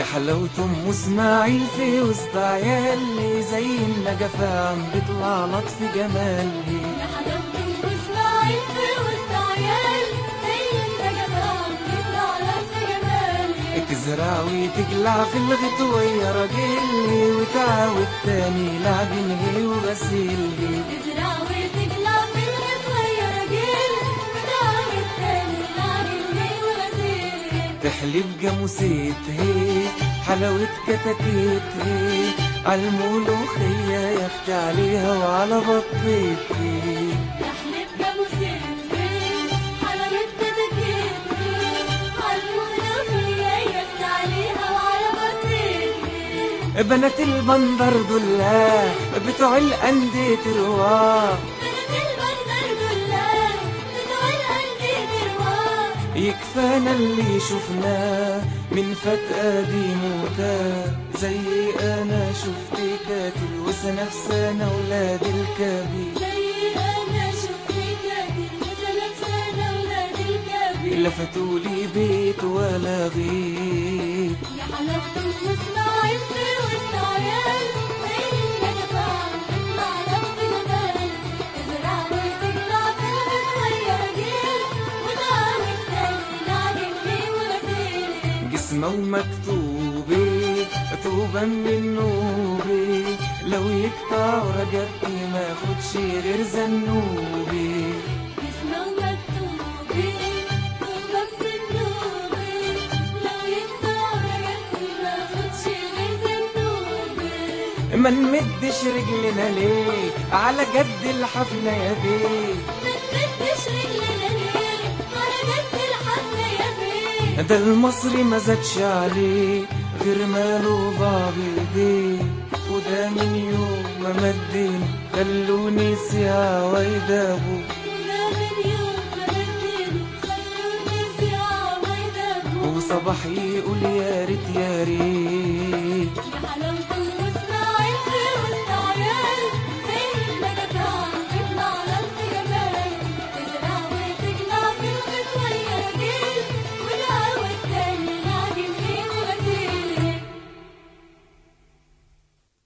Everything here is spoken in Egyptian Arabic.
يا حلاوة ام اسماعيل في وسط عيالي زي النجفة عم بيطلع لطف جمالي يا حلاوة واسماعيل في وسط عيال زي النجفة بيطلع لف جمالي تزرع وتقلع في الغيط ويا راجلي وتعاود تاني لعبن هي وغسيلي تزرع وتقلع في الغطوة يا راجل وتعمل تاني لعبني وغسيل تحلب جاموسيت هي حلاوة كتاكيت هي عالملوخية يا اختي عليها وعلى بطيت هي تحلب جاموسين حلاوة كتاكيت عالملوخية يفت عليها وعلى بطيخ بنات البندر دول بتوع الأندية رواق بنت البندر دولان بتوع الأندية درواق يكفانا اللي شفناه من فات قديم وتاه زي انا شفت كاتل وسنة في سنة ولاد الكبير زي أنا شفت كاتل مثلا سنة ولاد الكبير لفتولي بيت ولا غير يا حلاوة واسماعيل في وسط عيال زي النجفة بتطلع لف جبال تزرع وتقلع في الغطوة يا راجل وتعمل تاني لعجبني وغسيل جسمه ومكتوبة توبة من نوبي لو يقطع رجبتي ما خدش غير زنوبي اسمه مكتوبي طوبة النوبي لو يقطع رجلي ما خدش غير زنوبي ما نمدش رجلنا ليه على جد الحفلة يا بيه ما تمدش رجلنا ليه على جد الحفلة يا بيه ده المصري ما زادش عليه غير ماله ضاع بايديه وده من يوم ما مدين خلوني سيا ويدابو وده من يوم ما بديله خلوني ساعة ويدابوا وصباح يقول يا ريت يا ريت